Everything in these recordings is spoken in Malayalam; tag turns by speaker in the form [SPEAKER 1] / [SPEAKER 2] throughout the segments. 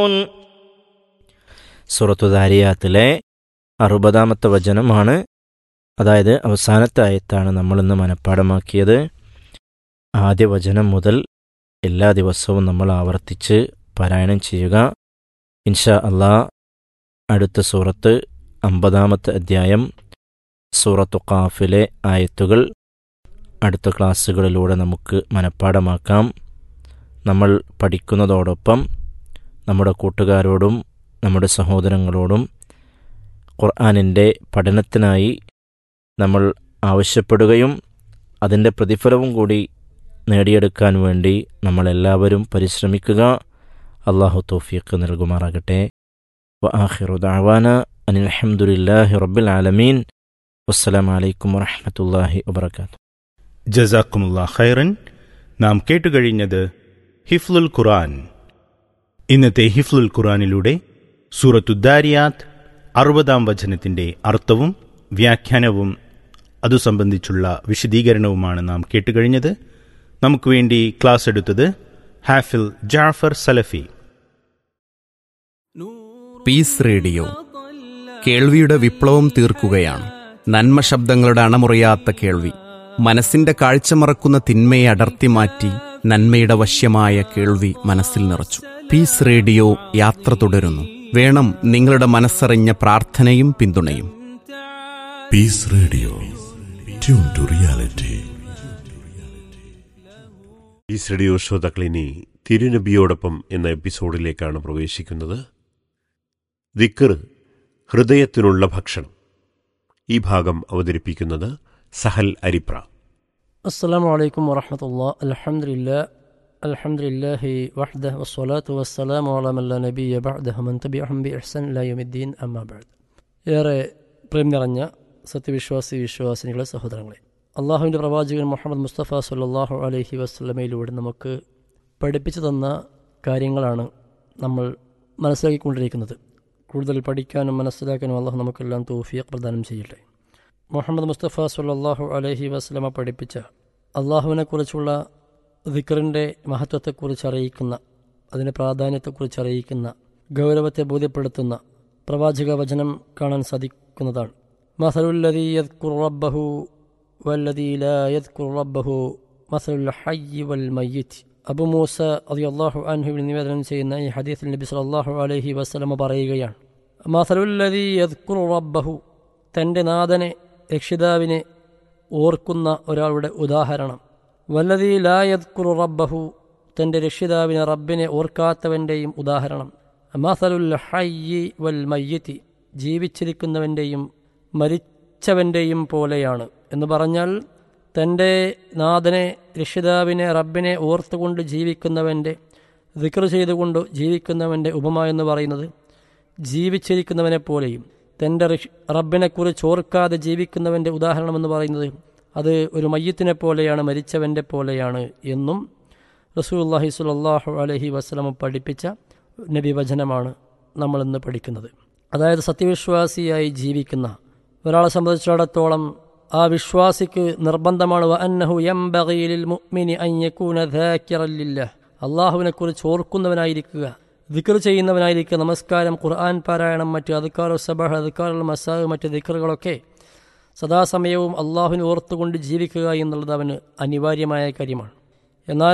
[SPEAKER 1] സുറത്തു ദാരിയാത്തിലെ അറുപതാമത്തെ വചനമാണ് അതായത് അവസാനത്തെ ആയത്താണ് നമ്മളിന്ന് മനഃപ്പാടമാക്കിയത് ആദ്യ വചനം മുതൽ എല്ലാ ദിവസവും നമ്മൾ ആവർത്തിച്ച് പാരായണം ചെയ്യുക ഇൻഷാ അള്ളാ അടുത്ത സൂറത്ത് അമ്പതാമത്തെ അധ്യായം സൂറത്തു ഖാഫിലെ ആയത്തുകൾ അടുത്ത ക്ലാസ്സുകളിലൂടെ നമുക്ക് മനഃപ്പാടമാക്കാം നമ്മൾ പഠിക്കുന്നതോടൊപ്പം നമ്മുടെ കൂട്ടുകാരോടും നമ്മുടെ സഹോദരങ്ങളോടും ഖുർആാനിൻ്റെ പഠനത്തിനായി നമ്മൾ ആവശ്യപ്പെടുകയും അതിൻ്റെ പ്രതിഫലവും കൂടി നേടിയെടുക്കാൻ വേണ്ടി നമ്മളെല്ലാവരും പരിശ്രമിക്കുക അള്ളാഹു തൗഫീഖ് നൽകുമാറാകട്ടെ വ ആഖിറു ദഅവാന അനിൽ അൽഹംദുലില്ലാഹി റബ്ബിൽ ആലമീൻ വസ്സലാമു അലൈക്കും വറഹ്മത്തുള്ളാഹി വബറകാതുഹു
[SPEAKER 2] ജസാക്കുമുള്ള ഖൈറൻ നാം കേട്ടുകഴിഞ്ഞത് ഹിഫ്ലുൽ ഖുറാൻ ഇന്നത്തെ ഹിഫ്ലുൽ ഖുറാനിലൂടെ സൂറത്തുദ്ദാരിയാത്ത് അറുപതാം വചനത്തിന്റെ അർത്ഥവും വ്യാഖ്യാനവും അതു സംബന്ധിച്ചുള്ള വിശദീകരണവുമാണ് നാം കേട്ടുകഴിഞ്ഞത് നമുക്ക് വേണ്ടി ക്ലാസ് എടുത്തത് ഹാഫിൽ ജാഫർ സലഫി
[SPEAKER 3] പീസ് റേഡിയോ കേൾവിയുടെ വിപ്ലവം തീർക്കുകയാണ് നന്മ ശബ്ദങ്ങളുടെ അണമുറിയാത്ത കേൾവി മനസ്സിന്റെ കാഴ്ച മറക്കുന്ന തിന്മയെ അടർത്തി മാറ്റി നന്മയുടെ വശ്യമായ കേൾവി മനസ്സിൽ നിറച്ചു പീസ് റേഡിയോ യാത്ര തുടരുന്നു വേണം നിങ്ങളുടെ മനസ്സറിഞ്ഞ പ്രാർത്ഥനയും പിന്തുണയും
[SPEAKER 4] peace radio tune to reality
[SPEAKER 5] ഈ റേഡിയോ ശ്രോതാക്കളിനി തിരുനബിയോടൊപ്പം എന്ന എപ്പിസോഡിലേക്കാണ് പ്രവേശിക്കുന്നത് ദിക്കർ ഹൃദയത്തിനുള്ള ഭക്ഷണം ഈ ഭാഗം അവതരിപ്പിക്കുന്നത് സഹൽ അരിപ്ര
[SPEAKER 6] السلام عليكم ورحمة الله الحمد لله الحمد لله وحده والصلاة والسلام على من لا نبي بعده من تبعهم بإحسان إلى يوم الدين أما بعد ഏറെ പ്രേം നിറഞ്ഞ സത്യവിശ്വാസി വിശ്വാസിനികളെ സഹോദരങ്ങളെ അള്ളാഹുവിൻ്റെ പ്രവാചകൻ മുഹമ്മദ് മുസ്തഫ സല്ലാഹു അലൈഹി വസ്ലമയിലൂടെ നമുക്ക് പഠിപ്പിച്ചു തന്ന കാര്യങ്ങളാണ് നമ്മൾ മനസ്സിലാക്കിക്കൊണ്ടിരിക്കുന്നത് കൂടുതൽ പഠിക്കാനും മനസ്സിലാക്കാനും അള്ളാഹു നമുക്കെല്ലാം തൗഫീഖ് പ്രദാനം ചെയ്യട്ടെ മുഹമ്മദ് മുസ്തഫ സല്ലാഹു അലഹി വസ്ലമ പഠിപ്പിച്ച അള്ളാഹുവിനെക്കുറിച്ചുള്ള ദിക്കറിൻ്റെ മഹത്വത്തെക്കുറിച്ച് അറിയിക്കുന്ന അതിൻ്റെ പ്രാധാന്യത്തെക്കുറിച്ച് അറിയിക്കുന്ന ഗൗരവത്തെ ബോധ്യപ്പെടുത്തുന്ന പ്രവാചക വചനം കാണാൻ സാധിക്കുന്നതാണ് മസലുല്ലതി യദ്കുർ റബ്ബഹു വല്ലതി ലാ യദ്കുർ റബ്ബഹു മസലുൽ ഹയ്യി വൽ മയ്യിത്ത് അബു മൂസ അള്ളാഹു അൻഹുവിൽ നിവേദനം ചെയ്യുന്ന ഈ ഹദീസിൽ നബി സല്ലല്ലാഹു അലൈഹി വസല്ലമ പറയുകയാണ് മസലുല്ലതി യദ്കുർ റബ്ബഹു തൻ്റെ നാഥനെ രക്ഷിതാവിനെ ഓർക്കുന്ന ഒരാളുടെ ഉദാഹരണം വല്ലതി ലായദ്കുറു റബ്ബഹു തൻ്റെ രക്ഷിതാവിനെ റബ്ബിനെ ഓർക്കാത്തവൻ്റെയും ഉദാഹരണം മസലുൽ ഹയ്യി വൽ മയ്യത്തി ജീവിച്ചിരിക്കുന്നവൻ്റെയും മരിച്ചവൻ്റെയും പോലെയാണ് എന്ന് പറഞ്ഞാൽ തൻ്റെ നാഥനെ രക്ഷിതാവിനെ റബ്ബിനെ ഓർത്തുകൊണ്ട് ജീവിക്കുന്നവൻ്റെ ദിക്ർ ചെയ്തുകൊണ്ട് ജീവിക്കുന്നവൻ്റെ ഉപമ എന്ന് പറയുന്നത് ജീവിച്ചിരിക്കുന്നവനെ പോലെയും തൻ്റെ റബ്ബിനെക്കുറിച്ച് ഓർക്കാതെ ജീവിക്കുന്നവൻ്റെ ഉദാഹരണം എന്ന് പറയുന്നത് അത് ഒരു മയ്യത്തിനെ പോലെയാണ് മരിച്ചവൻ്റെ പോലെയാണ് എന്നും റസൂല്ലാഹി സുലല്ലാഹു അലഹി വസ്ലമ പഠിപ്പിച്ച നബിവചനമാണ് നമ്മളിന്ന് പഠിക്കുന്നത് അതായത് സത്യവിശ്വാസിയായി ജീവിക്കുന്ന ഒരാളെ സംബന്ധിച്ചിടത്തോളം ആ വിശ്വാസിക്ക് നിർബന്ധമാണ് അന്നഹു യംബഗീലിൽ മുഅ്മിനി അൻ യകൂന ദാക്കിറൻ ലില്ലാഹ് അള്ളാഹുവിനെക്കുറിച്ച് ഓർക്കുന്നവനായിരിക്കുക ദിക്കർ ചെയ്യുന്നവനായിരിക്കുക നമസ്കാരം ഖുർആൻ പാരായണം മറ്റ് അധികാറു സബഹ അധികാറുൽ മസാഹ് മറ്റ് ദിക്കറുകളൊക്കെ സദാസമയവും അള്ളാഹുവിനെ ഓർത്തുകൊണ്ട് ജീവിക്കുക എന്നുള്ളത് അവന് അനിവാര്യമായ കാര്യമാണ് എന്നാൽ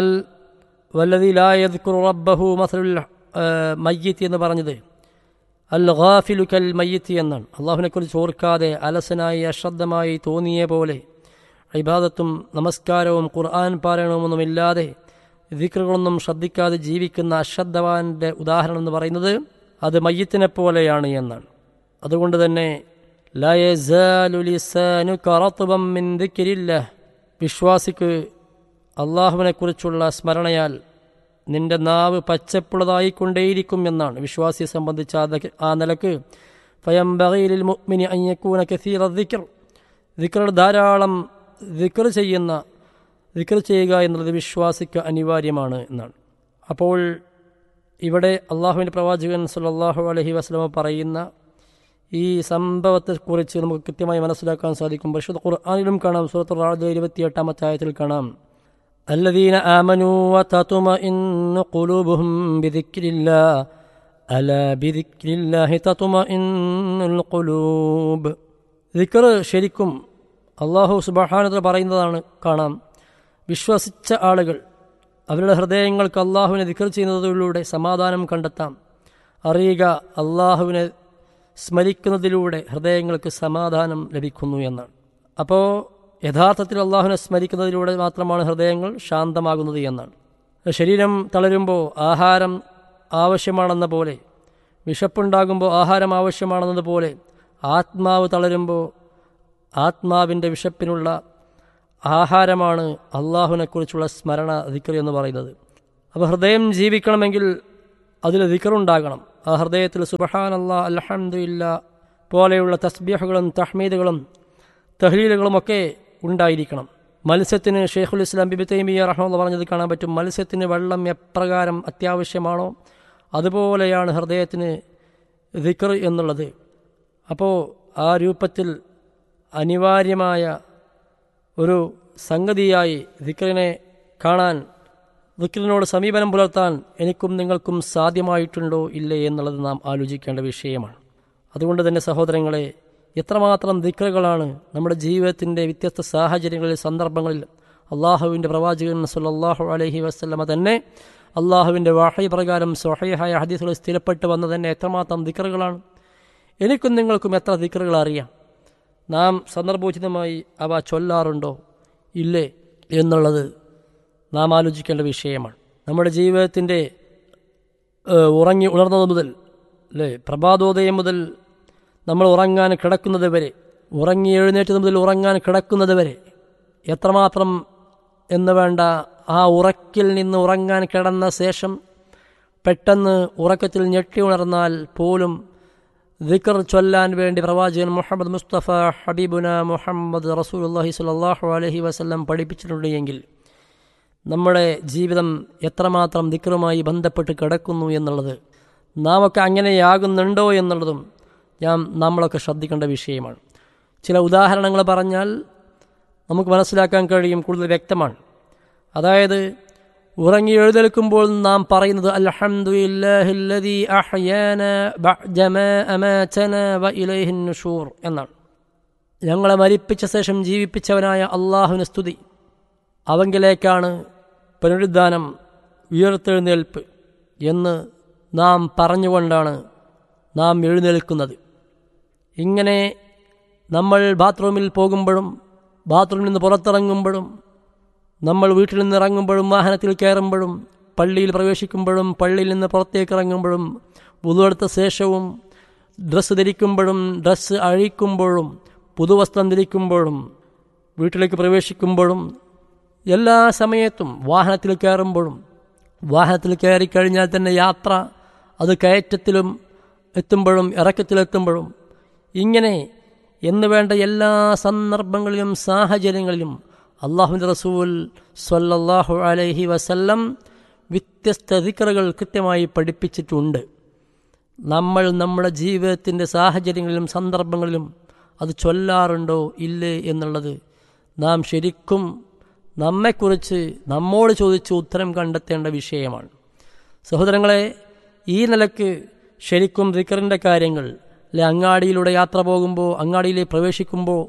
[SPEAKER 6] വല്ലതി ലായദ്ഖുർ റബ്ബഹു മസലുൽ മയ്യത്ത് എന്ന് പറഞ്ഞത് അൽ ഖാഫിലു കൽ മയ്യത്ത് എന്നാണ് അള്ളാഹുവിനെക്കുറിച്ച് ഓർക്കാതെ അലസനായി അശ്രദ്ധമായി തോന്നിയ പോലെ ഇബാദത്തും നമസ്കാരവും ഖുർആൻ പാരായണവുമൊന്നുമില്ലാതെ ദിക്റുകളൊന്നും ശ്രദ്ധിക്കാതെ ജീവിക്കുന്ന അശ്രദ്ധവാന്റെ ഉദാഹരണം എന്ന് പറയുന്നത് അത് മയ്യത്തിനെ പോലെയാണ് എന്നാണ് അതുകൊണ്ട് തന്നെ വിശ്വാസിക്ക് അള്ളാഹുവിനെക്കുറിച്ചുള്ള സ്മരണയാൽ നിന്റെ നാവ് പച്ചപ്പുള്ളതായിക്കൊണ്ടേയിരിക്കും എന്നാണ് വിശ്വാസിയെ സംബന്ധിച്ച ആ നിലക്ക് ഫയംബകയിലിൽ മുഅ്മിനി അയ്യക്കൂന കസീറ ദിക്ർ ദിക്ർ ധാരാളം ദിക്ർ ചെയ്യുന്ന ദിക്ർ ചെയ്യുക എന്നുള്ളത് വിശ്വാസിക്ക് അനിവാര്യമാണ് എന്നാണ് അപ്പോൾ ഇവിടെ അള്ളാഹുവിൻ്റെ പ്രവാചകൻ സല്ലാഹു അലഹി വസ്ലമ പറയുന്ന ഈ സംഭവത്തെക്കുറിച്ച് നമുക്ക് കൃത്യമായി മനസ്സിലാക്കാൻ സാധിക്കും പരിശുദ്ധ ഖുർആാനിലും കാണാം സൂറത്ത് റാദ് ഇരുപത്തിയെട്ടാമത്തെ ആയത്തിൽ കാണാം الذين آمنوا وتطمئن قلوبهم بذكر الله ألا بذكر الله تطمئن القلوب ذكر ശരിക്കും അള്ളാഹു സുബഹാനത പറയുന്നതാണ് കാണാം വിശ്വസിച്ച ആളുകൾ അവരുടെ ഹൃദയങ്ങൾക്ക് അള്ളാഹുവിനെ ദിക്കർ ചെയ്യുന്നതിലൂടെ സമാധാനം കണ്ടെത്താം അറിയുക അള്ളാഹുവിനെ സ്മരിക്കുന്നതിലൂടെ ഹൃദയങ്ങൾക്ക് സമാധാനം ലഭിക്കുന്നു എന്നാണ് അപ്പോൾ യഥാർത്ഥത്തിൽ അള്ളാഹുവിനെ സ്മരിക്കുന്നതിലൂടെ മാത്രമാണ് ഹൃദയങ്ങൾ ശാന്തമാകുന്നത് എന്നാണ് ശരീരം തളരുമ്പോൾ ആഹാരം ആവശ്യമാണെന്ന പോലെ വിശപ്പുണ്ടാകുമ്പോൾ ആഹാരം ആവശ്യമാണെന്നതുപോലെ ആത്മാവ് തളരുമ്പോൾ ആത്മാവിൻ്റെ വിശപ്പിനുള്ള ആഹാരമാണ് അള്ളാഹുവിനെക്കുറിച്ചുള്ള സ്മരണ ദിക്കർ എന്ന് പറയുന്നത് അപ്പോൾ ഹൃദയം ജീവിക്കണമെങ്കിൽ അതിൽ ദിക്കറുണ്ടാകണം ആ ഹൃദയത്തിൽ സുബഹാൻ അല്ലാ അലഹമില്ല പോലെയുള്ള തസ്ബീഹുകളും തഹ്മീദുകളും തഹ്ലീലുകളുമൊക്കെ ഉണ്ടായിരിക്കണം മത്സ്യത്തിന് ഷെയ്ഖുൽ ഇസ്ലാം ബിബി തൈമിയ റഹ്മെന്ന് പറഞ്ഞത് കാണാൻ പറ്റും മത്സ്യത്തിന് വെള്ളം എപ്രകാരം അത്യാവശ്യമാണോ അതുപോലെയാണ് ഹൃദയത്തിന് ദിക്കർ എന്നുള്ളത് അപ്പോൾ ആ രൂപത്തിൽ അനിവാര്യമായ ഒരു സംഗതിയായി ദിക്കറിനെ കാണാൻ ദിക്കറിനോട് സമീപനം പുലർത്താൻ എനിക്കും നിങ്ങൾക്കും സാധ്യമായിട്ടുണ്ടോ ഇല്ലേ എന്നുള്ളത് നാം ആലോചിക്കേണ്ട വിഷയമാണ് അതുകൊണ്ട് തന്നെ സഹോദരങ്ങളെ എത്രമാത്രം ദിക്കറുകളാണ് നമ്മുടെ ജീവിതത്തിൻ്റെ വ്യത്യസ്ത സാഹചര്യങ്ങളിൽ സന്ദർഭങ്ങളിൽ അള്ളാഹുവിൻ്റെ പ്രവാചകൻ സുല്ലാഹു അലഹി വസ്ലമ തന്നെ അള്ളാഹുവിൻ്റെ വാഹി പ്രകാരം സ്വഹയായ ഹദീസുകൾ സ്ഥിരപ്പെട്ട് വന്ന തന്നെ എത്രമാത്രം ദിക്കറുകളാണ് എനിക്കും നിങ്ങൾക്കും എത്ര ദിക്കറുകൾ അറിയാം നാം സന്ദർഭോചിതമായി അവ ചൊല്ലാറുണ്ടോ ഇല്ലേ എന്നുള്ളത് നാം ആലോചിക്കേണ്ട വിഷയമാണ് നമ്മുടെ ജീവിതത്തിൻ്റെ ഉറങ്ങി ഉണർന്നത് മുതൽ അല്ലേ പ്രഭാതോദയം മുതൽ നമ്മൾ ഉറങ്ങാൻ കിടക്കുന്നത് വരെ ഉറങ്ങി എഴുന്നേറ്റത് മുതൽ ഉറങ്ങാൻ കിടക്കുന്നത് വരെ എത്രമാത്രം എന്ന് വേണ്ട ആ ഉറക്കിൽ നിന്ന് ഉറങ്ങാൻ കിടന്ന ശേഷം പെട്ടെന്ന് ഉറക്കത്തിൽ ഞെട്ടി ഉണർന്നാൽ പോലും ദിക്കർ ചൊല്ലാൻ വേണ്ടി പ്രവാചകൻ മുഹമ്മദ് മുസ്തഫ ഹബീബുന മുഹമ്മദ് റസൂലുല്ലാഹി സ്വല്ലല്ലാഹു അലൈഹി വസല്ലം പഠിപ്പിച്ചിട്ടുണ്ട് എങ്കിൽ നമ്മുടെ ജീവിതം എത്രമാത്രം ദിക്കറുമായി ബന്ധപ്പെട്ട് കിടക്കുന്നു എന്നുള്ളത് നാം ഒക്കെ അങ്ങനെയാകുന്നുണ്ടോ എന്നുള്ളതും ഞാൻ നമ്മളൊക്കെ ശ്രദ്ധിക്കേണ്ട വിഷയമാണ് ചില ഉദാഹരണങ്ങൾ പറഞ്ഞാൽ നമുക്ക് മനസ്സിലാക്കാൻ കഴിയും കൂടുതൽ വ്യക്തമാണ് അതായത് ഉറങ്ങി എഴുന്നേൽക്കുമ്പോൾ നാം പറയുന്നത് അൽഹംദുലില്ലാഹില്ലദീ അഹ്യാന ബഅദമാ അമാതന വഇലൈഹിൻ നുഷൂർ എന്നാണ് ഞങ്ങളെ മരിപ്പിച്ച ശേഷം ജീവിപ്പിച്ചവനായ അള്ളാഹുവിന് സ്തുതി അവങ്കിലേക്കാണ് പുനരുദ്ധാനം ഉയർത്തെഴുന്നേൽപ്പ് എന്ന് നാം പറഞ്ഞുകൊണ്ടാണ് നാം എഴുന്നേൽക്കുന്നത് ഇങ്ങനെ നമ്മൾ ബാത്റൂമിൽ പോകുമ്പോഴും ബാത്റൂമിൽ നിന്ന് പുറത്തിറങ്ങുമ്പോഴും നമ്മൾ വീട്ടിൽ നിന്ന് ഇറങ്ങുമ്പോഴും വാഹനത്തിൽ കയറുമ്പോഴും പള്ളിയിൽ പ്രവേശിക്കുമ്പോഴും പള്ളിയിൽ നിന്ന് പുറത്തേക്ക് ഇറങ്ങുമ്പോഴും പുതുവെടുത്ത ശേഷവും ഡ്രസ്സ് ധരിക്കുമ്പോഴും ഡ്രസ്സ് അഴിക്കുമ്പോഴും പുതുവസ്ത്രം ധരിക്കുമ്പോഴും വീട്ടിലേക്ക് പ്രവേശിക്കുമ്പോഴും എല്ലാ സമയത്തും വാഹനത്തിൽ കയറുമ്പോഴും വാഹനത്തിൽ കയറി കഴിഞ്ഞാൽ തന്നെ യാത്ര അത് കയറ്റത്തിലും എത്തുമ്പോഴും ഇറക്കത്തിലെത്തുമ്പോഴും ഇങ്ങനെ എന്ന് വേണ്ട എല്ലാ സന്ദർഭങ്ങളിലും സാഹചര്യങ്ങളിലും അള്ളാഹുവിൻ്റെ റസൂൽ സ്വല്ലല്ലാഹു അലൈഹി വസല്ലം വ്യത്യസ്ത ദിക്കറുകൾ കൃത്യമായി പഠിപ്പിച്ചിട്ടുണ്ട് നമ്മൾ നമ്മുടെ ജീവിതത്തിൻ്റെ സാഹചര്യങ്ങളിലും സന്ദർഭങ്ങളിലും അത് ചൊല്ലാറുണ്ടോ ഇല്ലേ എന്നുള്ളത് നാം ശരിക്കും നമ്മെക്കുറിച്ച് നമ്മോട് ചോദിച്ച് ഉത്തരം കണ്ടെത്തേണ്ട വിഷയമാണ് സഹോദരങ്ങളെ ഈ നിലക്ക് ശരിക്കും ദിക്കറിൻ്റെ കാര്യങ്ങൾ അല്ലെ അങ്ങാടിയിലൂടെ യാത്ര പോകുമ്പോൾ അങ്ങാടിയിലേക്ക് പ്രവേശിക്കുമ്പോൾ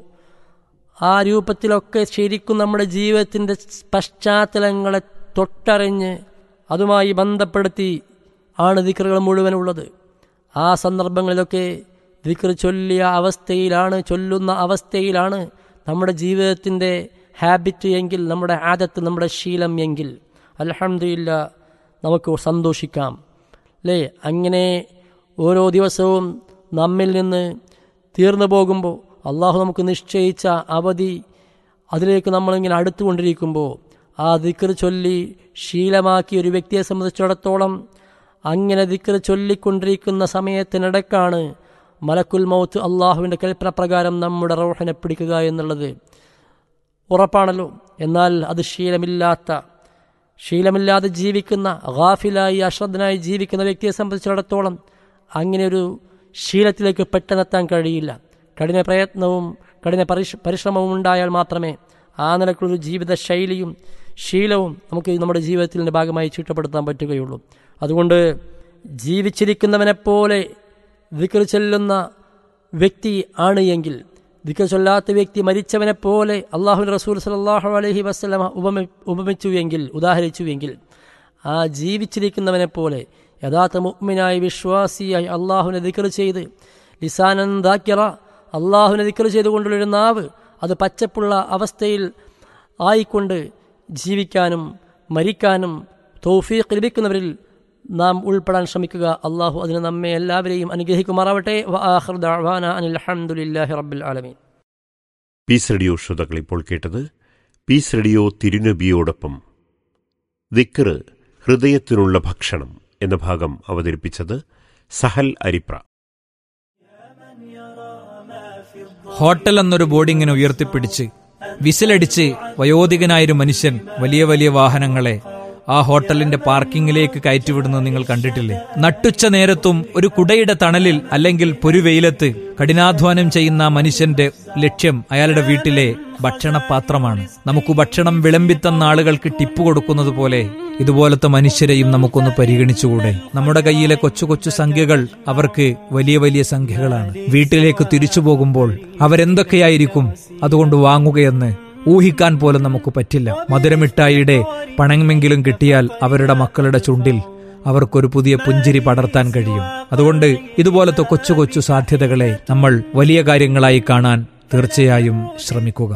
[SPEAKER 6] ആ രൂപത്തിലൊക്കെ ശരിക്കും നമ്മുടെ ജീവിതത്തിൻ്റെ പശ്ചാത്തലങ്ങളെ തൊട്ടറിഞ്ഞ് അതുമായി ബന്ധപ്പെടുത്തി ആണ് ദിക്കറുകൾ മുഴുവനുള്ളത് ആ സന്ദർഭങ്ങളിലൊക്കെ ദിക്കർ ചൊല്ലിയ അവസ്ഥയിലാണ് ചൊല്ലുന്ന അവസ്ഥയിലാണ് നമ്മുടെ ജീവിതത്തിൻ്റെ ഹാബിറ്റ് എങ്കിൽ നമ്മുടെ ആദത്ത് നമ്മുടെ ശീലം എങ്കിൽ അലഹമില്ല നമുക്ക് സന്തോഷിക്കാം അല്ലേ അങ്ങനെ ഓരോ ദിവസവും നമ്മിൽ നിന്ന് തീർന്നു പോകുമ്പോൾ അള്ളാഹു നമുക്ക് നിശ്ചയിച്ച അവധി അതിലേക്ക് നമ്മളിങ്ങനെ അടുത്തുകൊണ്ടിരിക്കുമ്പോൾ ആ ദിക്കർ ചൊല്ലി ശീലമാക്കിയ ഒരു വ്യക്തിയെ സംബന്ധിച്ചിടത്തോളം അങ്ങനെ ദിക്കർ ചൊല്ലിക്കൊണ്ടിരിക്കുന്ന സമയത്തിനിടക്കാണ് മലക്കുൽ മൗത്ത് അള്ളാഹുവിൻ്റെ കൽപ്പന പ്രകാരം നമ്മുടെ റോഹനെ പിടിക്കുക എന്നുള്ളത് ഉറപ്പാണല്ലോ എന്നാൽ അത് ശീലമില്ലാത്ത ശീലമില്ലാതെ ജീവിക്കുന്ന ഗാഫിലായി അശ്രദ്ധനായി ജീവിക്കുന്ന വ്യക്തിയെ സംബന്ധിച്ചിടത്തോളം അങ്ങനെ ഒരു ശീലത്തിലേക്ക് പെട്ടെന്നെത്താൻ കഴിയില്ല കഠിന പ്രയത്നവും കഠിന പരിശ് പരിശ്രമവും ഉണ്ടായാൽ മാത്രമേ ആ നിലക്കുള്ളൊരു ജീവിത ശൈലിയും ശീലവും നമുക്ക് നമ്മുടെ ജീവിതത്തിൻ്റെ ഭാഗമായി ചീട്ടപ്പെടുത്താൻ പറ്റുകയുള്ളൂ അതുകൊണ്ട് ജീവിച്ചിരിക്കുന്നവനെപ്പോലെ ദിക്ർ ചൊല്ലുന്ന വ്യക്തി ആണ് എങ്കിൽ ദിക്ർ ചൊല്ലാത്ത വ്യക്തി മരിച്ചവനെപ്പോലെ അള്ളാഹു റസൂൽ സലാഹു അലഹി വസ്ലമ ഉപമ ഉപമിച്ചു എങ്കിൽ ഉദാഹരിച്ചു എങ്കിൽ ആ ജീവിച്ചിരിക്കുന്നവനെപ്പോലെ യഥാർത്ഥ മുഗ്മിനായി വിശ്വാസിയായി അള്ളാഹുവിനെ ദിക്ർ ചെയ്ത് ലിസാനന്ദാക്കിറ അള്ളാഹുവിനെ ദിക്ർ ചെയ്തുകൊണ്ടുള്ളൊരു നാവ് അത് പച്ചപ്പുള്ള അവസ്ഥയിൽ ആയിക്കൊണ്ട് ജീവിക്കാനും മരിക്കാനും തൗഫീഖ് ലഭിക്കുന്നവരിൽ നാം ഉൾപ്പെടാൻ ശ്രമിക്കുക അള്ളാഹു അതിന് നമ്മെ എല്ലാവരെയും അനുഗ്രഹിക്കുമാറാവട്ടെ വആഖിർ ദഅവാന അനിൽ ഹംദുലില്ലാഹി റബ്ബിൽ ആലമീൻ
[SPEAKER 5] പീസ് റേഡിയോ ശ്രോതാക്കൾ ഇപ്പോൾ കേട്ടത് പീസ് റേഡിയോ തിരുനബിയോടൊപ്പം ദിക്കറ് ഹൃദയത്തിനുള്ള ഭക്ഷണം എന്ന ഭാഗം അവതരിപ്പിച്ചത് സഹൽ അരിപ്ര
[SPEAKER 7] ഹോട്ടൽ എന്നൊരു ബോർഡിങ്ങിനെ ഉയർത്തിപ്പിടിച്ച് വിസിലടിച്ച് വയോധികനായൊരു മനുഷ്യൻ വലിയ വലിയ വാഹനങ്ങളെ ആ ഹോട്ടലിന്റെ പാർക്കിങ്ങിലേക്ക് കയറ്റിവിടുന്നത് നിങ്ങൾ കണ്ടിട്ടില്ലേ നട്ടുച്ച നേരത്തും ഒരു കുടയുടെ തണലിൽ അല്ലെങ്കിൽ പൊരുവെയിലത്ത് കഠിനാധ്വാനം ചെയ്യുന്ന ആ മനുഷ്യന്റെ ലക്ഷ്യം അയാളുടെ വീട്ടിലെ ഭക്ഷണപാത്രമാണ് നമുക്ക് ഭക്ഷണം വിളമ്പിത്തന്ന ആളുകൾക്ക് ടിപ്പ് കൊടുക്കുന്നത് പോലെ ഇതുപോലത്തെ മനുഷ്യരെയും നമുക്കൊന്ന് പരിഗണിച്ചുകൂടെ നമ്മുടെ കയ്യിലെ കൊച്ചു കൊച്ചു സംഖ്യകൾ അവർക്ക് വലിയ വലിയ സംഖ്യകളാണ് വീട്ടിലേക്ക് തിരിച്ചു പോകുമ്പോൾ അവരെന്തൊക്കെയായിരിക്കും അതുകൊണ്ട് വാങ്ങുകയെന്ന് ഊഹിക്കാൻ പോലും നമുക്ക് പറ്റില്ല മധുരമിഠായിയുടെ പണമെങ്കിലും കിട്ടിയാൽ അവരുടെ മക്കളുടെ ചുണ്ടിൽ അവർക്കൊരു പുതിയ പുഞ്ചിരി പടർത്താൻ കഴിയും അതുകൊണ്ട് ഇതുപോലത്തെ കൊച്ചു കൊച്ചു സാധ്യതകളെ നമ്മൾ വലിയ കാര്യങ്ങളായി കാണാൻ തീർച്ചയായും ശ്രമിക്കുക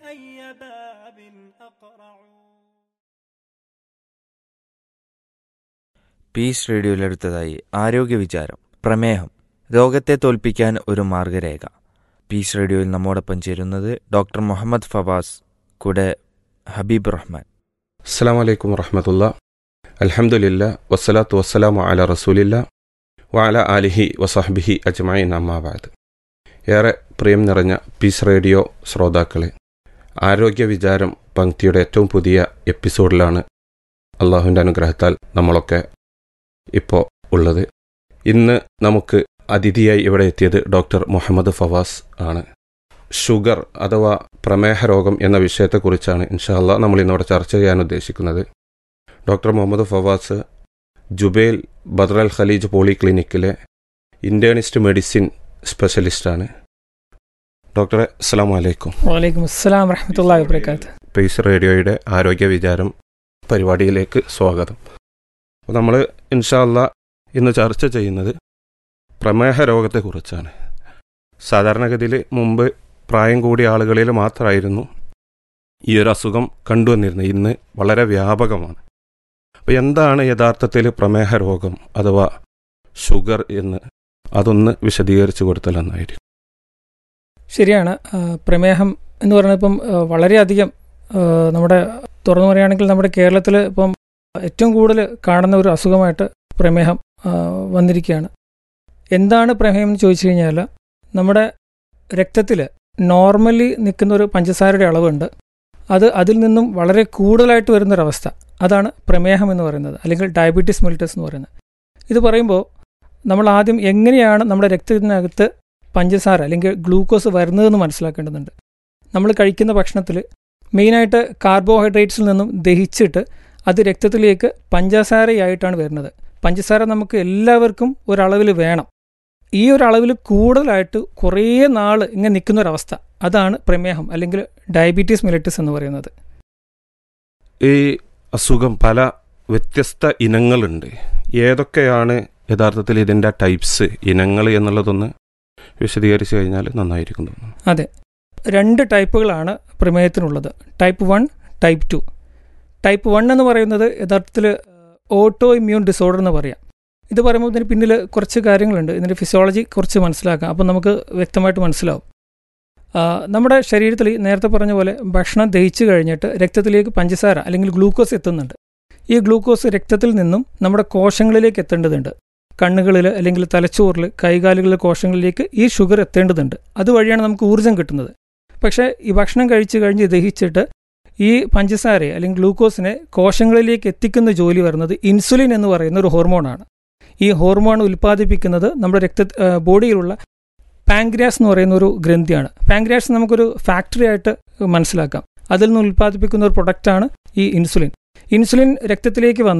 [SPEAKER 8] പീസ് റേഡിയോയിലെടുത്തതായി ആരോഗ്യ വിചാരം പ്രമേഹം രോഗത്തെ തോൽപ്പിക്കാൻ ഒരു മാർഗരേഖ പീസ് റേഡിയോയിൽ നമ്മോടൊപ്പം ചേരുന്നത് ഡോക്ടർ മുഹമ്മദ് ഫവാസ് കൂടെ ഹബീബ് റഹ്മാൻ
[SPEAKER 9] അസ്സാം വലൈക്കും വറഹമത്തുള്ള അലഹമുല്ല വസ്സലാത്തു വസ്സലാമു അല റസൂലില്ല വഅല ആലിഹി വസഹബിഹി അജ്മൈൻ അമ്മാബാദ് ഏറെ പ്രിയം നിറഞ്ഞ പീസ് റേഡിയോ ശ്രോതാക്കളെ ആരോഗ്യ വിചാരം പങ്ക്തിയുടെ ഏറ്റവും പുതിയ എപ്പിസോഡിലാണ് അള്ളാഹുവിൻ്റെ അനുഗ്രഹത്താൽ നമ്മളൊക്കെ ഇപ്പോൾ ഉള്ളത് ഇന്ന് നമുക്ക് അതിഥിയായി ഇവിടെ എത്തിയത് ഡോക്ടർ മുഹമ്മദ് ഫവാസ് ആണ് ഷുഗർ അഥവാ പ്രമേഹ രോഗം എന്ന വിഷയത്തെക്കുറിച്ചാണ് ഇൻഷാല്ല നമ്മൾ ഇന്നിവിടെ ചർച്ച ചെയ്യാൻ ഉദ്ദേശിക്കുന്നത് doctor Muhammad Fawaz Jubail Badr Al Khaleej poly ക്ലിനിക്കിലെ ഇൻറ്റേണിസ്റ്റ് മെഡിസിൻ സ്പെഷ്യലിസ്റ്റാണ് ഡോക്ടറെ അസ്സാം വലൈക്കും
[SPEAKER 10] വലൈക്കും അസ്സലാം വറഹമത്തല്ലാ വബർക്കാത്ത്
[SPEAKER 9] പേസ് റേഡിയോയുടെ ആരോഗ്യ വിചാരം പരിപാടിയിലേക്ക് സ്വാഗതം അപ്പോൾ നമ്മൾ ഇൻഷാല്ല ഇന്ന് ചർച്ച ചെയ്യുന്നത് പ്രമേഹ രോഗത്തെക്കുറിച്ചാണ് സാധാരണഗതിയിൽ മുമ്പ് പ്രായം കൂടിയ ആളുകളിൽ മാത്രമായിരുന്നു ഈ ഒരു അസുഖം കണ്ടുവന്നിരുന്നത് ഇന്ന് വളരെ വ്യാപകമാണ് അപ്പോൾ എന്താണ് യഥാർത്ഥത്തിൽ പ്രമേഹ രോഗം അഥവാ ഷുഗർ എന്ന് അതൊന്ന് വിശദീകരിച്ചു കൊടുത്താൽ നന്നായിരിക്കും
[SPEAKER 10] ശരിയാണ് ആ, പ്രമേഹം എന്ന് പറഞ്ഞാൽ ഇപ്പം ആ, വളരെയധികം ആ, നമ്മുടെ തുറന്നു പറയുകയാണെങ്കിൽ നമ്മുടെ കേരളത്തിൽ ഇപ്പം ഏറ്റവും കൂടുതൽ കാണുന്ന ഒരു അസുഖമായിട്ട് പ്രമേഹം ആ, വന്നിരിക്കുകയാണ് എന്താണ് പ്രമേഹം എന്ന് ചോദിച്ചു കഴിഞ്ഞാൽ നമ്മുടെ രക്തത്തിൽ നോർമലി നിൽക്കുന്ന ഒരു പഞ്ചസാരയുടെ അളവുണ്ട് അത് അതിൽ നിന്നും വളരെ കൂടുതലായിട്ട് വരുന്നൊരവസ്ഥ അതാണ് പ്രമേഹം എന്ന് പറയുന്നത് അല്ലെങ്കിൽ ഡയബറ്റീസ് മെലിറ്റസ് എന്ന് പറയുന്നത് ഇത് പറയുമ്പോൾ നമ്മൾ ആദ്യം എങ്ങനെയാണ് നമ്മുടെ രക്തത്തിനകത്ത് പഞ്ചസാര അല്ലെങ്കിൽ ഗ്ലൂക്കോസ് വരുന്നതെന്ന് മനസ്സിലാക്കേണ്ടതുണ്ട് നമ്മൾ കഴിക്കുന്ന ഭക്ഷണത്തിൽ മെയിനായിട്ട് കാർബോഹൈഡ്രേറ്റ്സിൽ നിന്നും ദഹിച്ചിട്ട് അത് രക്തത്തിലേക്ക് പഞ്ചസാരയായിട്ടാണ് വരുന്നത് പഞ്ചസാര നമുക്ക് എല്ലാവർക്കും ഒരളവിൽ വേണം ഈ ഒരു അളവിൽ കൂടുതലായിട്ട് കുറേ നാൾ ഇങ്ങനെ നിൽക്കുന്ന ഒരവസ്ഥ അതാണ് പ്രമേഹം അല്ലെങ്കിൽ ഡയബറ്റീസ് മെലിറ്റസ് എന്ന് പറയുന്നത്
[SPEAKER 9] ഈ അസുഖം പല വ്യത്യസ്ത ഇനങ്ങളുണ്ട് ഏതൊക്കെയാണ് യഥാർത്ഥത്തിൽ ഇതിൻ്റെ ടൈപ്സ് ഇനങ്ങൾ എന്നുള്ളതൊന്ന് വിശദീകരിച്ചു കഴിഞ്ഞാൽ നന്നായിരിക്കും തോന്നുന്നു
[SPEAKER 10] അതെ രണ്ട് ടൈപ്പുകളാണ് പ്രമേഹത്തിനുള്ളത് type one type two type one എന്ന് പറയുന്നത് യഥാർത്ഥത്തിൽ ഓട്ടോ ഇമ്മ്യൂൺ ഡിസോർഡർ എന്ന് പറയാം ഇത് പറയുമ്പോൾ ഇതിന് പിന്നിൽ കുറച്ച് കാര്യങ്ങളുണ്ട് ഇതിൻ്റെ ഫിസിയോളജി കുറച്ച് മനസ്സിലാക്കാം അപ്പം നമുക്ക് വ്യക്തമായിട്ട് മനസ്സിലാവും ആ, നമ്മുടെ ശരീരത്തിൽ നേരത്തെ പറഞ്ഞ പോലെ ഭക്ഷണം ദഹിച്ചു കഴിഞ്ഞിട്ട് രക്തത്തിലേക്ക് പഞ്ചസാര അല്ലെങ്കിൽ ഗ്ലൂക്കോസ് എത്തുന്നുണ്ട് ഈ ഗ്ലൂക്കോസ് രക്തത്തിൽ നിന്നും നമ്മുടെ കോശങ്ങളിലേക്ക് എത്തേണ്ടതുണ്ട് കണ്ണുകളിൽ അല്ലെങ്കിൽ തലച്ചോറിൽ കൈകാലുകളിലെ കോശങ്ങളിലേക്ക് ഈ ഷുഗർ എത്തേണ്ടതുണ്ട് അതുവഴിയാണ് നമുക്ക് ഊർജ്ജം കിട്ടുന്നത് പക്ഷേ ഈ ഭക്ഷണം കഴിച്ചു കഴിഞ്ഞ് ദഹിച്ചിട്ട് ഈ പഞ്ചസാരയെ അല്ലെങ്കിൽ ഗ്ലൂക്കോസിനെ കോശങ്ങളിലേക്ക് എത്തിക്കുന്ന ജോലി വരുന്നത് ഇൻസുലിൻ എന്ന് പറയുന്ന ഒരു ഹോർമോണാണ് ഈ ഹോർമോൺ ഉൽപ്പാദിപ്പിക്കുന്നത് നമ്മുടെ രക്ത ആ, ബോഡിയിലുള്ള പാങ്ക്രിയാസ് എന്ന് പറയുന്ന ഒരു ഗ്രന്ഥിയാണ് പാങ്ക്രിയാസ് നമുക്കൊരു ഫാക്ടറി ആയിട്ട് മനസ്സിലാക്കാം അതിൽ നിന്ന് ഉൽപ്പാദിപ്പിക്കുന്ന ഒരു പ്രൊഡക്റ്റാണ് ഈ ഇൻസുലിൻ ഇൻസുലിൻ രക്തത്തിലേക്ക് വന്ന്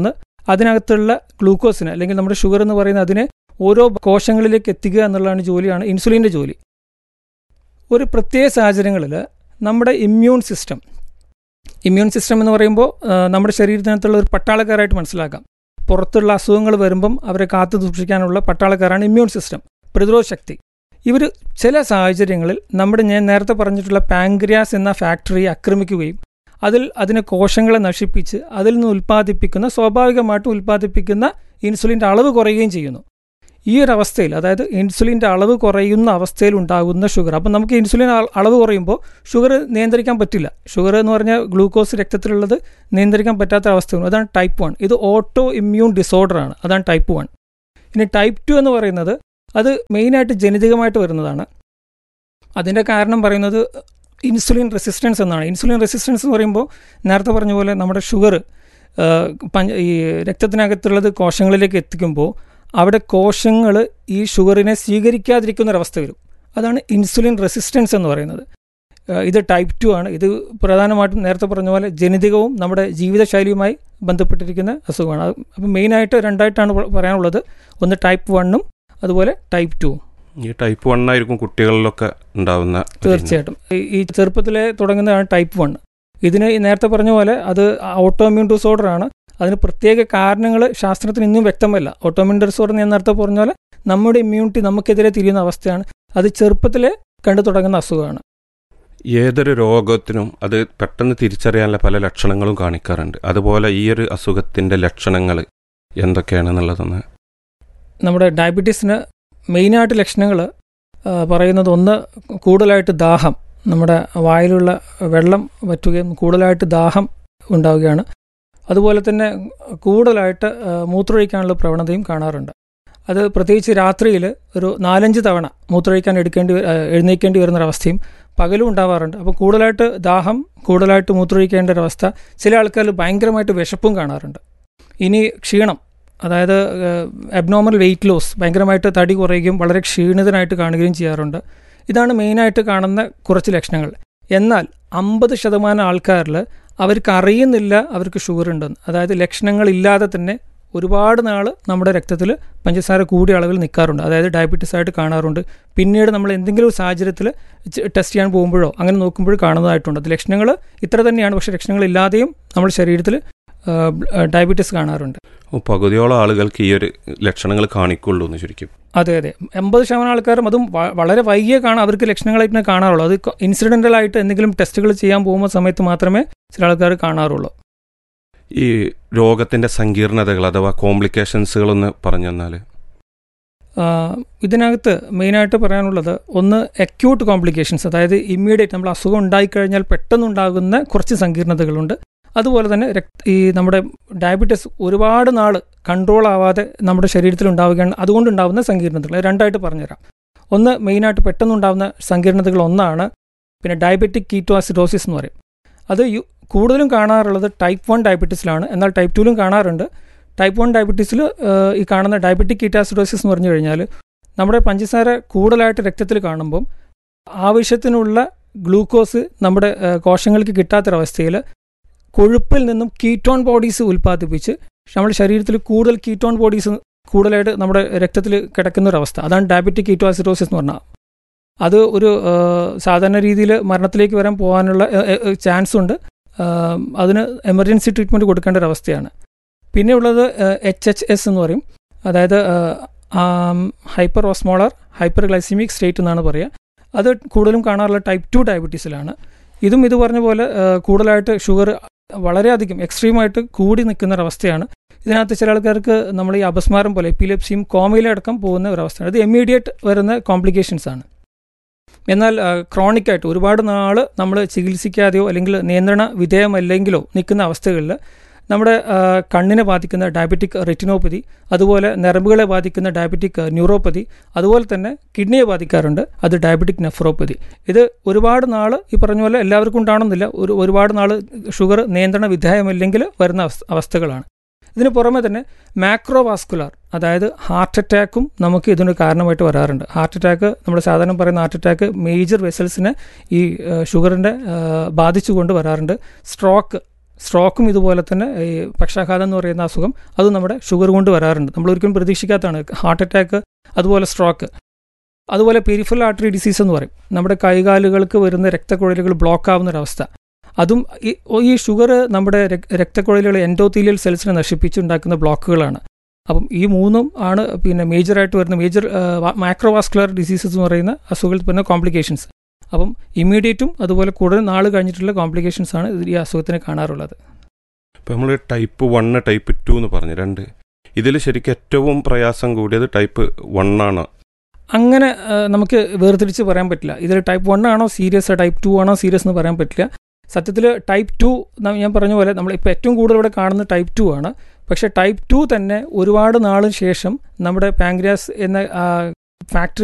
[SPEAKER 10] അതിനകത്തുള്ള ഗ്ലൂക്കോസിനെ അല്ലെങ്കിൽ നമ്മുടെ ഷുഗർ എന്ന് പറയുന്ന അതിനെ ഓരോ കോശങ്ങളിലേക്ക് എത്തിക്കുക എന്നുള്ളതാണ് ജോലിയാണ് ഇൻസുലിൻ്റെ ജോലി ഒരു പ്രത്യേക സാഹചര്യങ്ങളിൽ നമ്മുടെ ഇമ്മ്യൂൺ സിസ്റ്റം ഇമ്മ്യൂൺ സിസ്റ്റം എന്ന് പറയുമ്പോൾ ആ, നമ്മുടെ ശരീരത്തിനകത്തുള്ള ഒരു പട്ടാളക്കാരായിട്ട് മനസ്സിലാക്കാം പുറത്തുള്ള അസുഖങ്ങൾ വരുമ്പം അവരെ കാത്തു സൂക്ഷിക്കാനുള്ള പട്ടാളക്കാരാണ് ഇമ്മ്യൂൺ സിസ്റ്റം പ്രതിരോധ ശക്തി ഇവർ ചില സാഹചര്യങ്ങളിൽ നമ്മുടെ ഞാൻ നേരത്തെ പറഞ്ഞിട്ടുള്ള പാങ്ക്രിയാസ് എന്ന ഫാക്ടറിയെ ആക്രമിക്കുകയും അതിൽ അതിനെ കോശങ്ങളെ നശിപ്പിച്ച് അതിൽ നിന്ന് ഉൽപ്പാദിപ്പിക്കുന്ന സ്വാഭാവികമായിട്ട് ഉൽപ്പാദിപ്പിക്കുന്ന ഇൻസുലിൻ്റെ അളവ് കുറയുകയും ചെയ്യുന്നു ഈ ഒരു അവസ്ഥയിൽ അതായത് ഇൻസുലിൻ്റെ അളവ് കുറയുന്ന അവസ്ഥയിൽ ഉണ്ടാകുന്ന ഷുഗർ അപ്പം നമുക്ക് ഇൻസുലിൻ അള- അളവ് കുറയുമ്പോൾ ഷുഗർ നിയന്ത്രിക്കാൻ പറ്റില്ല ഷുഗർ എന്ന് പറഞ്ഞാൽ ഗ്ലൂക്കോസ് രക്തത്തിലുള്ളത് നിയന്ത്രിക്കാൻ പറ്റാത്ത അവസ്ഥയാണ് അതാണ് ടൈപ്പ് വൺ ഇത് ഓട്ടോ ഇമ്മ്യൂൺ ഡിസോർഡറാണ് അതാണ് ടൈപ്പ് വൺ ഇനി ടൈപ്പ് ടു എന്ന് പറയുന്നത് അത് മെയിനായിട്ട് ജനിതകമായിട്ട് വരുന്നതാണ് അതിൻ്റെ കാരണം പറയുന്നത് ഇൻസുലിൻ റെസിസ്റ്റൻസ് എന്നാണ് ഇൻസുലിൻ റെസിസ്റ്റൻസ് എന്ന് പറയുമ്പോൾ നേരത്തെ പറഞ്ഞ പോലെ നമ്മുടെ ഷുഗർ ഈ രക്തത്തിനകത്തുള്ളത് കോശങ്ങളിലേക്ക് എത്തിക്കുമ്പോൾ അവിടെ കോശങ്ങൾ ഈ ഷുഗറിനെ സ്വീകരിക്കാതിരിക്കുന്ന ഒരവസ്ഥ വരും അതാണ് ഇൻസുലിൻ റെസിസ്റ്റൻസ് എന്ന് പറയുന്നത് ആ, ഇത് ടൈപ്പ് ടു ആണ് ഇത് പ്രധാനമായിട്ടും നേരത്തെ പറഞ്ഞ പോലെ ജനിതകവും നമ്മുടെ ജീവിതശൈലിയുമായി ബന്ധപ്പെട്ടിരിക്കുന്ന അസുഖമാണ് അത് അപ്പം മെയിനായിട്ട് രണ്ടായിട്ടാണ് പ- പറയാനുള്ളത് ഒന്ന് ടൈപ്പ് വണ്ണും അതുപോലെ ടൈപ്പ് ടു
[SPEAKER 9] ഈ ടൈപ്പ് വൺ ആയിരിക്കും കുട്ടികളിലൊക്കെ ഉണ്ടാവുന്ന ഒരു ഇനം.
[SPEAKER 10] തീർച്ചയായിട്ടും ഈ- ഈ ചെറുപ്പത്തിലെ തുടങ്ങുന്നതാണ് ടൈപ്പ് വൺ ഇതിന് ഈ നേരത്തെ പറഞ്ഞ പോലെ അത് ഓട്ടോമ്യൂൺ ഡിസോർഡർ ആണ് അതിന് പ്രത്യേക കാരണങ്ങൾ ശാസ്ത്രത്തിന് ഇന്നും വ്യക്തമല്ല ഓട്ടോമ്യൂൺ ഡിസോർഡർ ഞാൻ നേരത്തെ പറഞ്ഞ പോലെ നമ്മുടെ ഇമ്മ്യൂണിറ്റി നമുക്കെതിരെ തിരിയുന്ന അവസ്ഥയാണ് അത് ചെറുപ്പത്തിലെ കണ്ടു തുടങ്ങുന്ന അസുഖമാണ്
[SPEAKER 9] ഏതൊരു രോഗത്തിനും അത് പെട്ടെന്ന് തിരിച്ചറിയാനുള്ള പല ലക്ഷണങ്ങളും കാണിക്കാറുണ്ട് അതുപോലെ ഈ ഒരു അസുഖത്തിന്റെ ലക്ഷണങ്ങൾ എന്തൊക്കെയാണെന്നുള്ളതൊന്ന്
[SPEAKER 10] നമ്മുടെ ഡയബറ്റീസിന് മെയിനായിട്ട് ലക്ഷണങ്ങൾ പറയുന്നത് ഒന്ന് കൂടുതലായിട്ട് ദാഹം നമ്മുടെ വായിലുള്ള വെള്ളം വറ്റുകയും കൂടുതലായിട്ട് ദാഹം ഉണ്ടാവുകയാണ് അതുപോലെ തന്നെ കൂടുതലായിട്ട് ആ, മൂത്രമൊഴിക്കാനുള്ള പ്രവണതയും കാണാറുണ്ട് അത് പ്രത്യേകിച്ച് രാത്രിയിൽ ഒരു നാലഞ്ച് തവണ മൂത്രമൊഴിക്കാൻ എടുക്കേണ്ടി വ- ആ, എഴുന്നേൽക്കേണ്ടി വരുന്നൊരവസ്ഥയും പകലും ഉണ്ടാവാറുണ്ട് അപ്പോൾ കൂടുതലായിട്ട് ദാഹം കൂടുതലായിട്ട് മൂത്രമൊഴിക്കേണ്ട ഒരവസ്ഥ ചില ആൾക്കാർ ഭയങ്കരമായിട്ട് വിശപ്പും കാണാറുണ്ട് ഇനി ക്ഷീണം അതായത് അബ്നോർമൽ വെയിറ്റ് ലോസ് ഭയങ്കരമായിട്ട് തടി കുറയുകയും വളരെ ക്ഷീണിതനായിട്ട് കാണുകയും ചെയ്യാറുണ്ട് ഇതാണ് മെയിനായിട്ട് കാണുന്ന കുറച്ച് ലക്ഷണങ്ങൾ എന്നാൽ അമ്പത് ശതമാനം ആൾക്കാരിൽ അവർക്ക് അറിയുന്നില്ല അവർക്ക് ഷുഗർ ഉണ്ടെന്ന് അതായത് ലക്ഷണങ്ങളില്ലാതെ തന്നെ ഒരുപാട് നാൾ നമ്മുടെ രക്തത്തിൽ പഞ്ചസാര കൂടിയ അളവിൽ നിൽക്കാറുണ്ട് അതായത് ഡയബറ്റീസ് ആയിട്ട് കാണാറുണ്ട് പിന്നീട് നമ്മൾ എന്തെങ്കിലും ഒരു സാഹചര്യത്തിൽ ടെസ്റ്റ് ചെയ്യാൻ പോകുമ്പോഴോ അങ്ങനെ നോക്കുമ്പോഴോ കാണുന്നതായിട്ടുണ്ട് അത് ലക്ഷണങ്ങൾ ഇത്ര തന്നെയാണ് പക്ഷേ ലക്ഷണങ്ങളില്ലാതെയും നമ്മുടെ ശരീരത്തിൽ ഡയബറ്റീസ് കാണാറുണ്ട്
[SPEAKER 9] ഓ, പകുതിയോളം ആളുകൾക്ക് ഈ ഒരു ലക്ഷണങ്ങൾ കാണിക്കുള്ളൂ എന്ന് ശരിക്കും
[SPEAKER 10] അതെ അതെ എൺപത് ശതമാനം ആൾക്കാരും അതും വ- വളരെ വൈകിയേ കാണാം അവർക്ക് ലക്ഷണങ്ങളായിട്ട് തന്നെ കാണാറുള്ളൂ അത് ഇൻസിഡൻ്റൽ ആയിട്ട് എന്തെങ്കിലും ടെസ്റ്റുകൾ ചെയ്യാൻ പോകുന്ന സമയത്ത് മാത്രമേ ചില ആൾക്കാർ കാണാറുള്ളൂ
[SPEAKER 9] ഈ രോഗത്തിന്റെ സങ്കീർണതകൾ അഥവാ കോംപ്ലിക്കേഷൻസുകളൊന്ന് പറഞ്ഞു തന്നാൽ
[SPEAKER 10] ആ, ഇതിനകത്ത് മെയിനായിട്ട് പറയാനുള്ളത് ഒന്ന് അക്യൂട്ട് കോംപ്ലിക്കേഷൻസ് അതായത് ഇമ്മീഡിയറ്റ് നമ്മൾ അസുഖം ഉണ്ടായിക്കഴിഞ്ഞാൽ പെട്ടെന്നുണ്ടാകുന്ന കുറച്ച് സങ്കീർണതകളുണ്ട് അതുപോലെ തന്നെ രക്ത ഈ നമ്മുടെ ഡയബറ്റീസ് ഒരുപാട് നാൾ കൺട്രോൾ ആവാതെ നമ്മുടെ ശരീരത്തിൽ ഉണ്ടാവുകയാണ് അതുകൊണ്ടുണ്ടാകുന്ന സങ്കീർണതകൾ രണ്ടായിട്ട് പറഞ്ഞുതരാം ഒന്ന് മെയിനായിട്ട് പെട്ടെന്നുണ്ടാകുന്ന സങ്കീർണതകൾ ഒന്നാണ് പിന്നെ ഡയബറ്റിക് കീറ്റോ അസിഡോസിസ് എന്ന് പറയും അത് യു കൂടുതലും കാണാറുള്ളത് ടൈപ്പ് വൺ ഡയബറ്റീസിലാണ് എന്നാൽ ടൈപ്പ് ടുവിലും കാണാറുണ്ട് ടൈപ്പ് വൺ ഡയബറ്റീസിൽ ഈ കാണുന്ന ഡയബറ്റിക് കീറ്റാസിഡോസിസ് എന്ന് പറഞ്ഞു കഴിഞ്ഞാൽ നമ്മുടെ പഞ്ചസാര കൂടുതലായിട്ട് രക്തത്തിൽ കാണുമ്പം ആവശ്യത്തിനുള്ള ഗ്ലൂക്കോസ് നമ്മുടെ ആ, കോശങ്ങൾക്ക് കിട്ടാത്തൊരവസ്ഥയിൽ കൊഴുപ്പിൽ നിന്നും കീറ്റോൺ ബോഡീസ് ഉൽപ്പാദിപ്പിച്ച് നമ്മുടെ ശരീരത്തിൽ കൂടുതൽ കീറ്റോൺ ബോഡീസ് കൂടുതലായിട്ട് നമ്മുടെ രക്തത്തിൽ കിടക്കുന്ന ഒരവസ്ഥ അതാണ് ഡയബറ്റിക് കീറ്റോസിഡോസിസ് എന്ന് പറഞ്ഞാൽ അത് ഒരു ആ, സാധാരണ രീതിയിൽ മരണത്തിലേക്ക് വരാൻ പോകാനുള്ള ചാൻസ് ഉണ്ട് ആ, അതിന് എമർജൻസി ട്രീറ്റ്മെൻറ്റ് കൊടുക്കേണ്ട ഒരു അവസ്ഥയാണ് പിന്നെ ഉള്ളത് എച്ച് എച്ച് എസ് എന്ന് പറയും അതായത് hyperosmolar hyperglycaemic state എന്നാണ് പറയുക അത് കൂടുതലും കാണാറുള്ള ടൈപ്പ് ടു ഡയബറ്റീസിലാണ് ഇതും ഇത് പറഞ്ഞ പോലെ ആ, കൂടുതലായിട്ട് ഷുഗർ വളരെയധികം എക്സ്ട്രീമായിട്ട് കൂടി നിൽക്കുന്ന ഒരവസ്ഥയാണ് ഇതിനകത്ത് ചില ആൾക്കാർക്ക് നമ്മൾ ഈ അപസ്മാരം പോലെ എപ്പിലെപ്സിയും കോമയിലടക്കം പോകുന്ന ഒരവസ്ഥയാണ് ഇത് ഇമ്മീഡിയറ്റ് വരുന്ന കോംപ്ലിക്കേഷൻസ് ആണ് എന്നാൽ ക്രോണിക് ആയിട്ട് ഒരുപാട് നാൾ നമ്മൾ ചികിത്സിക്കാതെയോ അല്ലെങ്കിൽ നിയന്ത്രണ വിധേയമല്ലെങ്കിലോ നിൽക്കുന്ന അവസ്ഥകളിൽ നമ്മുടെ ആ, കണ്ണിനെ ബാധിക്കുന്ന ഡയബറ്റിക് റെറ്റിനോപ്പതി അതുപോലെ ഞരമ്പുകളെ ബാധിക്കുന്ന ഡയബറ്റിക് ന്യൂറോപ്പതി അതുപോലെ തന്നെ കിഡ്നിയെ ബാധിക്കാറുണ്ട് അത് ഡയബറ്റിക് നെഫ്രോപ്പതി ഇത് ഒരുപാട് നാൾ ഈ പറഞ്ഞ പോലെ എല്ലാവർക്കും ഉണ്ടാവണമെന്നില്ല ഒരു ഒരുപാട് നാൾ ഷുഗർ നിയന്ത്രണ വിധേയമല്ലെങ്കിൽ വരുന്ന അവസ്ഥ അവസ്ഥകളാണ് ഇതിന് പുറമെ തന്നെ മാക്രോവാസ്കുലാർ അതായത് ഹാർട്ട് അറ്റാക്കും നമുക്ക് ഇതിന് കാരണമായിട്ട് വരാറുണ്ട് ഹാർട്ട് അറ്റാക്ക് നമ്മൾ സാധാരണ പറയുന്ന ഹാർട്ട് അറ്റാക്ക് മേജർ വെസൽസിനെ ഈ ഷുഗറിൻ്റെ ബാധിച്ചുകൊണ്ട് വരാറുണ്ട് സ്ട്രോക്ക് സ്ട്രോക്കും ഇതുപോലെ തന്നെ ഈ പക്ഷാഘാതം എന്ന് പറയുന്ന അസുഖം അത് നമ്മുടെ ഷുഗർ കൊണ്ട് വരാറുണ്ട് നമ്മൾ ഒരിക്കലും പ്രതീക്ഷിക്കാത്തതാണ് ഹാർട്ട് അറ്റാക്ക് അതുപോലെ സ്ട്രോക്ക് അതുപോലെ പെരിഫറൽ ആർട്ടറി ഡിസീസ് എന്ന് പറയും നമ്മുടെ കൈകാലുകൾക്ക് വരുന്ന രക്തക്കുഴലുകൾ ബ്ലോക്ക് ആവുന്ന ഒരവസ്ഥ അതും ഈ ഈ ഷുഗർ നമ്മുടെ രക്- രക്തക്കുഴലുകൾ എൻഡോത്തീലിയൽ സെൽസിനെ നശിപ്പിച്ചുണ്ടാക്കുന്ന ബ്ലോക്കുകളാണ് അപ്പം ഈ മൂന്നും ആണ് പിന്നെ മേജറായിട്ട് വരുന്ന മേജർ മാക്രോവാസ്കുലർ ഡിസീസസ് എന്ന് പറയുന്ന അസുഖത്തിൽ വരുന്ന കോംപ്ലിക്കേഷൻസ് അപ്പം ഇമ്മീഡിയറ്റും അതുപോലെ കൂടുതൽ നാൾ കഴിഞ്ഞിട്ടുള്ള കോംപ്ലിക്കേഷൻസ് ആണ് ഈ അസുഖത്തിന് കാണാറുള്ളത്
[SPEAKER 9] ഇപ്പം നമ്മൾ ടൈപ്പ് വണ്ണ് ടൈപ്പ് ടു എന്ന് പറഞ്ഞു രണ്ട് ഇതിൽ ശരിക്കും ഏറ്റവും പ്രയാസം കൂടിയത് ടൈപ്പ് വൺ ആണ്
[SPEAKER 10] അങ്ങനെ ആ, നമുക്ക് വേർതിരിച്ച് പറയാൻ പറ്റില്ല ഇതിൽ ടൈപ്പ് വൺ ആണോ സീരിയസ് ടൈപ്പ് ടു ആണോ സീരിയസ് എന്ന് പറയാൻ പറ്റില്ല സത്യത്തിൽ ടൈപ്പ് ടു ഞാൻ പറഞ്ഞ പോലെ നമ്മൾ ഇപ്പോൾ ഏറ്റവും കൂടുതൽ ഇവിടെ കാണുന്നത് ടൈപ്പ് ടു ആണ് പക്ഷേ ടൈപ്പ് ടു തന്നെ ഒരുപാട് നാളിന് ശേഷം നമ്മുടെ പാങ്ക്രിയാസ് എന്ന ഫാക്ടറി